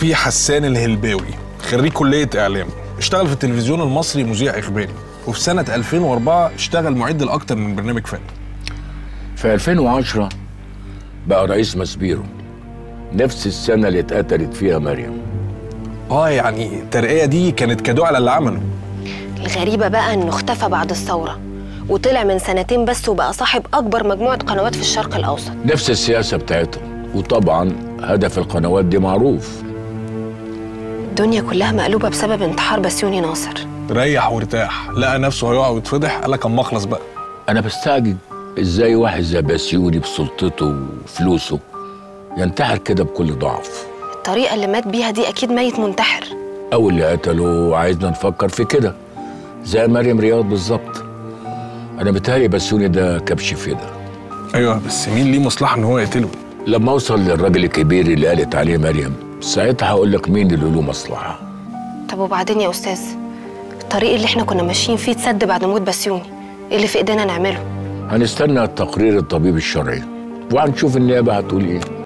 لطفي حسان الهلباوي خريج كلية إعلام اشتغل في التلفزيون المصري مذيع إخباري وفي سنة 2004 اشتغل معد لأكتر من برنامج فني في 2010 بقى رئيس مسبيرو نفس السنة اللي اتقتلت فيها مريم اه يعني الترقية دي كانت كادو على اللي عمله الغريبة بقى انه اختفى بعد الثورة وطلع من سنتين بس وبقى صاحب أكبر مجموعة قنوات في الشرق الأوسط نفس السياسة بتاعتهم وطبعا هدف القنوات دي معروف الدنيا كلها مقلوبة بسبب انتحار بسيوني ناصر ريح وارتاح لقى نفسه هيقع ويتفضح قال لك اما اخلص بقى أنا بستعجب إزاي واحد زي بسيوني بسلطته وفلوسه ينتحر كده بكل ضعف الطريقة اللي مات بيها دي أكيد ميت منتحر أو اللي قتله عايزنا نفكر في كده زي مريم رياض بالظبط أنا بتهيألي بسيوني ده كبش فدا ايوه بس مين ليه مصلحة ان هو يقتله لما أوصل للراجل الكبير اللي قالت عليه مريم ساعتها هقول لك مين اللي له مصلحة طب وبعدين يا أستاذ الطريق اللي احنا كنا ماشيين فيه اتسد بعد موت بسيوني ايه اللي في ايدينا نعمله هنستنى تقرير الطبيب الشرعي وهنشوف النيابة هتقول إيه